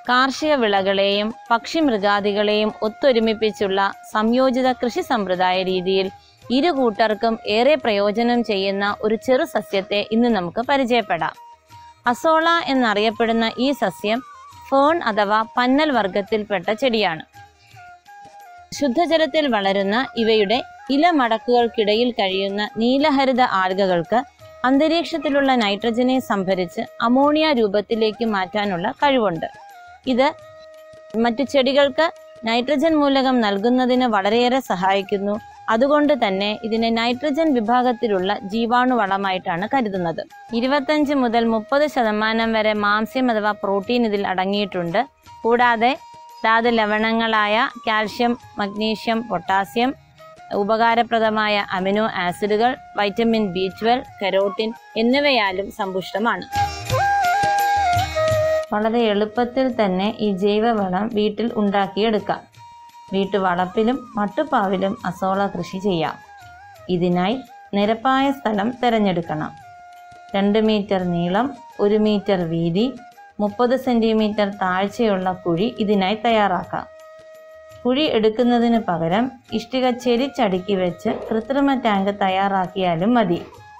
കാർഷിക വിളകളെയും പക്ഷിമൃഗാദികളെയും ഒത്തൊരുമിപ്പിച്ചുള്ള സംയോജിത കൃഷി സമ്പ്രദായ രീതിയിൽ ഇരു കൂട്ടർക്കും ഏറെ പ്രയോജനം ചെയ്യുന്ന ഒരു ചെറു സസ്യത്തെ ഇന്ന് നമുക്ക് പരിചയപ്പെടാം അസോള എന്നറിയപ്പെടുന്ന ഈ സസ്യം ഫേൺ അഥവാ പന്നൽ വർഗത്തിൽപ്പെട്ട ചെടിയാണ് ശുദ്ധജലത്തിൽ വളരുന്ന ഇവയുടെ ഇലമടക്കുകൾക്കിടയിൽ കഴിയുന്ന നീലഹരിത ആൽഗകൾക്ക് അന്തരീക്ഷത്തിലുള്ള നൈട്രജനെ സംഭരിച്ച് അമോണിയ രൂപത്തിലേക്ക് മാറ്റാനുള്ള കഴിവുണ്ട് ഇത് മറ്റു ചെടികൾക്ക് നൈട്രജൻ മൂലകം നൽകുന്നതിന് വളരെയേറെ സഹായിക്കുന്നു അതുകൊണ്ട് തന്നെ ഇതിനെ നൈട്രജൻ വിഭാഗത്തിലുള്ള ജീവാണുവളമായിട്ടാണ് കരുതുന്നത് ഇരുപത്തഞ്ച് മുതൽ മുപ്പത് ശതമാനം വരെ മാംസ്യം അഥവാ പ്രോട്ടീൻ ഇതിൽ അടങ്ങിയിട്ടുണ്ട് കൂടാതെ ധാതു ലവണങ്ങളായ കാൽഷ്യം മഗ്നീഷ്യം പൊട്ടാസ്യം ഉപകാരപ്രദമായ അമിനോ ആസിഡുകൾ വൈറ്റമിൻ ബി ട്വൽവ് കെരോട്ടിൻ എന്നിവയാലും സമ്പുഷ്ടമാണ് വളരെ എളുപ്പത്തിൽ തന്നെ ഈ ജൈവവളം വീട്ടിൽ ഉണ്ടാക്കിയെടുക്കാം വീട്ടുവളപ്പിലും മട്ടുപ്പാവിലും അസോള കൃഷി ചെയ്യാം ഇതിനായി നിരപ്പായ സ്ഥലം തിരഞ്ഞെടുക്കണം രണ്ട് മീറ്റർ നീളം ഒരു മീറ്റർ വീതി മുപ്പത് സെൻറ്റിമീറ്റർ താഴ്ചയുള്ള കുഴി ഇതിനായി തയ്യാറാക്കാം കുഴി എടുക്കുന്നതിന് പകരം ഇഷ്ടിക ചെരിച്ചടുക്കി വെച്ച് കൃത്രിമ ടാങ്ക് തയ്യാറാക്കിയാലും മതി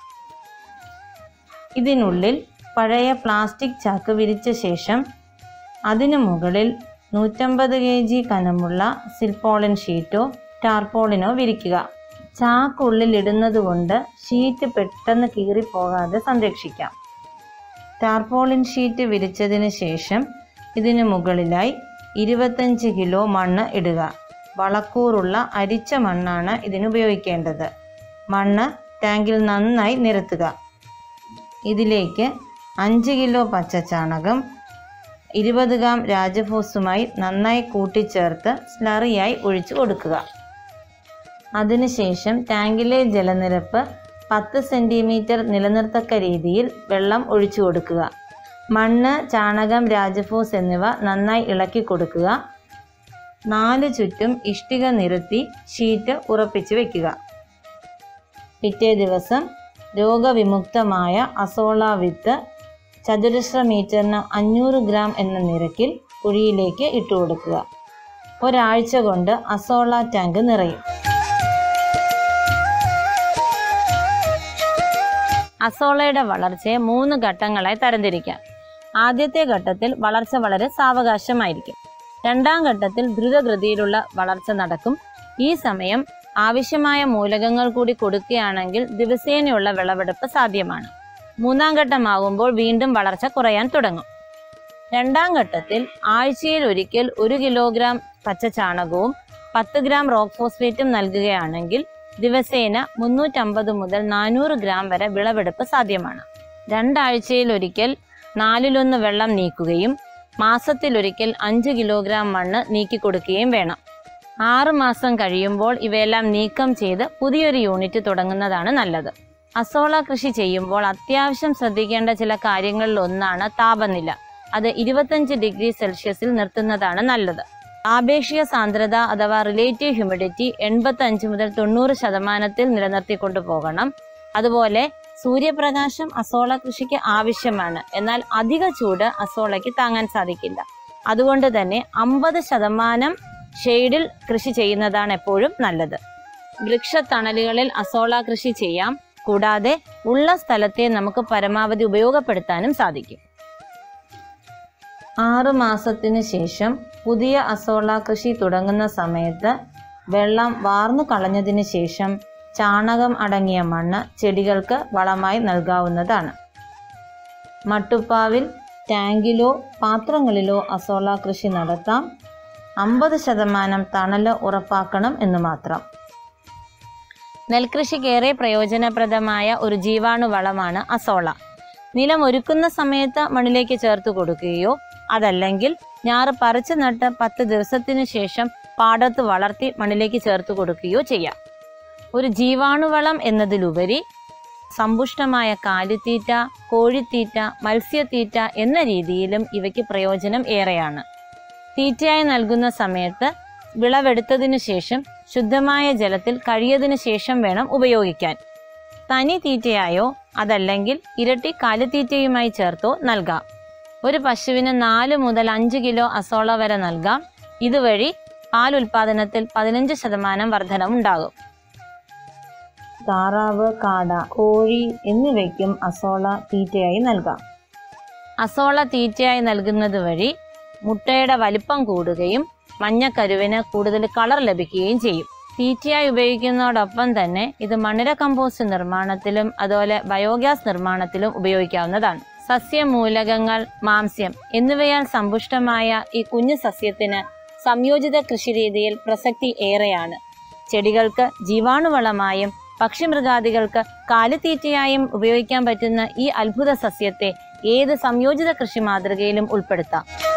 ഇതിനുള്ളിൽ പഴയ പ്ലാസ്റ്റിക് ചാക്ക് വിരിച്ച ശേഷം അതിനു മുകളിൽ നൂറ്റമ്പത് കെ ജി കനമുള്ള സിൽപോളിൻ ഷീറ്റോ ടാർപോളിനോ വിരിക്കുക ചാക്കുള്ളിൽ ഇടുന്നത് കൊണ്ട് ഷീറ്റ് പെട്ടെന്ന് കീറിപ്പോകാതെ സംരക്ഷിക്കാം ടാർപോളിൻ ഷീറ്റ് വിരിച്ചതിന് ശേഷം ഇതിനു മുകളിലായി ഇരുപത്തഞ്ച് കിലോ മണ്ണ് ഇടുക വളക്കൂറുള്ള അരിച്ച മണ്ണാണ് ഇതിന് ഉപയോഗിക്കേണ്ടത് മണ്ണ് ടാങ്കിൽ നന്നായി നിരത്തുക ഇതിലേക്ക് അഞ്ച് കിലോ പച്ചച്ചാണകം ഇരുപത് ഗ്രാം രാജഫോസുമായി നന്നായി കൂട്ടിച്ചേർത്ത് സ്ലറിയായി ഒഴിച്ചു കൊടുക്കുക അതിനുശേഷം ടാങ്കിലെ ജലനിരപ്പ് പത്ത് സെൻറ്റിമീറ്റർ നിലനിർത്തക്ക രീതിയിൽ വെള്ളം ഒഴിച്ചു കൊടുക്കുക മണ്ണ് ചാണകം രാജഫോസ് എന്നിവ നന്നായി ഇളക്കി കൊടുക്കുക നാല് ചുറ്റും ഇഷ്ടിക നിരത്തി ഷീറ്റ് ഉറപ്പിച്ചു വെക്കുക പിറ്റേ ദിവസം രോഗവിമുക്തമായ അസോള വിത്ത് ചതുരശ്ര മീറ്ററിന് അഞ്ഞൂറ് ഗ്രാം എന്ന നിരക്കിൽ കുഴിയിലേക്ക് ഇട്ടു കൊടുക്കുക ഒരാഴ്ച കൊണ്ട് അസോള ടാങ്ക് നിറയും അസോളയുടെ വളർച്ചയെ മൂന്ന് ഘട്ടങ്ങളായി തരംതിരിക്കാം ആദ്യത്തെ ഘട്ടത്തിൽ വളർച്ച വളരെ സാവകാശമായിരിക്കും രണ്ടാം ഘട്ടത്തിൽ ദ്രുതഗതിയിലുള്ള വളർച്ച നടക്കും ഈ സമയം ആവശ്യമായ മൂലകങ്ങൾ കൂടി കൊടുക്കുകയാണെങ്കിൽ ദിവസേനയുള്ള വിളവെടുപ്പ് സാധ്യമാണ് മൂന്നാം ഘട്ടമാകുമ്പോൾ വീണ്ടും വളർച്ച കുറയാൻ തുടങ്ങും രണ്ടാം ഘട്ടത്തിൽ ആഴ്ചയിൽ ഒരിക്കൽ ഒരു കിലോഗ്രാം പച്ചചാണകവും പത്ത് ഗ്രാം റോക്ക് ഫോസ്ഫേറ്റും നൽകുകയാണെങ്കിൽ ദിവസേന മുന്നൂറ്റമ്പത് മുതൽ നാനൂറ് ഗ്രാം വരെ വിളവെടുപ്പ് സാധ്യമാണ് രണ്ടാഴ്ചയിൽ ഒരിക്കൽ നാലിലൊന്ന് വെള്ളം നീക്കുകയും മാസത്തിലൊരിക്കൽ അഞ്ച് കിലോഗ്രാം മണ്ണ് നീക്കി കൊടുക്കുകയും വേണം ആറ് മാസം കഴിയുമ്പോൾ ഇവയെല്ലാം നീക്കം ചെയ്ത് പുതിയൊരു യൂണിറ്റ് തുടങ്ങുന്നതാണ് നല്ലത് അസോള കൃഷി ചെയ്യുമ്പോൾ അത്യാവശ്യം ശ്രദ്ധിക്കേണ്ട ചില കാര്യങ്ങളിൽ ഒന്നാണ് താപനില അത് ഇരുപത്തഞ്ച് ഡിഗ്രി സെൽഷ്യസിൽ നിർത്തുന്നതാണ് നല്ലത് ആപേക്ഷിക സാന്ദ്രത അഥവാ റിലേറ്റീവ് ഹ്യൂമിഡിറ്റി എൺപത്തി അഞ്ച് മുതൽ തൊണ്ണൂറ് ശതമാനത്തിൽ നിലനിർത്തിക്കൊണ്ടു പോകണം അതുപോലെ സൂര്യപ്രകാശം അസോള കൃഷിക്ക് ആവശ്യമാണ് എന്നാൽ അധിക ചൂട് അസോളയ്ക്ക് താങ്ങാൻ സാധിക്കില്ല അതുകൊണ്ട് തന്നെ അമ്പത് ശതമാനം ഷെയ്ഡിൽ കൃഷി ചെയ്യുന്നതാണ് എപ്പോഴും നല്ലത് വൃക്ഷത്തണലുകളിൽ അസോള കൃഷി ചെയ്യാം കൂടാതെ ഉള്ള സ്ഥലത്തെ നമുക്ക് പരമാവധി ഉപയോഗപ്പെടുത്താനും സാധിക്കും ആറ് മാസത്തിനു ശേഷം പുതിയ അസോള കൃഷി തുടങ്ങുന്ന സമയത്ത് വെള്ളം വാർന്നു കളഞ്ഞതിന് ശേഷം ചാണകം അടങ്ങിയ മണ്ണ് ചെടികൾക്ക് വളമായി നൽകാവുന്നതാണ് മട്ടുപ്പാവിൽ ടാങ്കിലോ പാത്രങ്ങളിലോ അസോള കൃഷി നടത്താം അമ്പത് ശതമാനം തണല് ഉറപ്പാക്കണം എന്ന് മാത്രം നെൽകൃഷിക്കേറെ പ്രയോജനപ്രദമായ ഒരു ജീവാണു വളമാണ് അസോള നിലം ഒരുക്കുന്ന സമയത്ത് മണ്ണിലേക്ക് ചേർത്ത് കൊടുക്കുകയോ അതല്ലെങ്കിൽ ഞാറ് പറിച്ചു നട്ട് പത്ത് ദിവസത്തിനു ശേഷം പാടത്ത് വളർത്തി മണ്ണിലേക്ക് ചേർത്ത് കൊടുക്കുകയോ ചെയ്യാം ഒരു ജീവാണുവളം എന്നതിലുപരി സമ്പുഷ്ടമായ കാലിത്തീറ്റ കോഴിത്തീറ്റ മത്സ്യത്തീറ്റ എന്ന രീതിയിലും ഇവയ്ക്ക് പ്രയോജനം ഏറെയാണ് തീറ്റയായി നൽകുന്ന സമയത്ത് വിളവെടുത്തതിനു ശേഷം ശുദ്ധമായ ജലത്തിൽ കഴിയതിനു ശേഷം വേണം ഉപയോഗിക്കാൻ തനി തീറ്റയായോ അതല്ലെങ്കിൽ ഇരട്ടി കാലിത്തീറ്റയുമായി ചേർത്തോ നൽകാം ഒരു പശുവിന് നാല് മുതൽ അഞ്ച് കിലോ അസോള വരെ നൽകാം ഇതുവഴി പാൽ ഉൽപാദനത്തിൽ പതിനഞ്ച് ശതമാനം വർധനവുണ്ടാകും താറാവ് കാട കോഴി എന്നിവയ്ക്കും അസോള തീറ്റയായി നൽകാം അസോള തീറ്റയായി നൽകുന്നത് വഴി മുട്ടയുടെ വലിപ്പം കൂടുകയും മഞ്ഞക്കരുവിന് കൂടുതൽ കളർ ലഭിക്കുകയും ചെയ്യും തീറ്റയായി ഉപയോഗിക്കുന്നതോടൊപ്പം തന്നെ ഇത് മണ്ണിര കമ്പോസ്റ്റ് നിർമ്മാണത്തിലും അതുപോലെ ബയോഗ്യാസ് നിർമ്മാണത്തിലും ഉപയോഗിക്കാവുന്നതാണ് സസ്യമൂലകങ്ങൾ മാംസ്യം എന്നിവയാൽ സമ്പുഷ്ടമായ ഈ കുഞ്ഞു സസ്യത്തിന് സംയോജിത കൃഷിരീതിയിൽ പ്രസക്തി ഏറെയാണ് ചെടികൾക്ക് ജീവാണുവളമായും പക്ഷിമൃഗാദികൾക്ക് കാലിത്തീറ്റയായും ഉപയോഗിക്കാൻ പറ്റുന്ന ഈ അത്ഭുത സസ്യത്തെ ഏത് സംയോജിത കൃഷി മാതൃകയിലും ഉൾപ്പെടുത്താം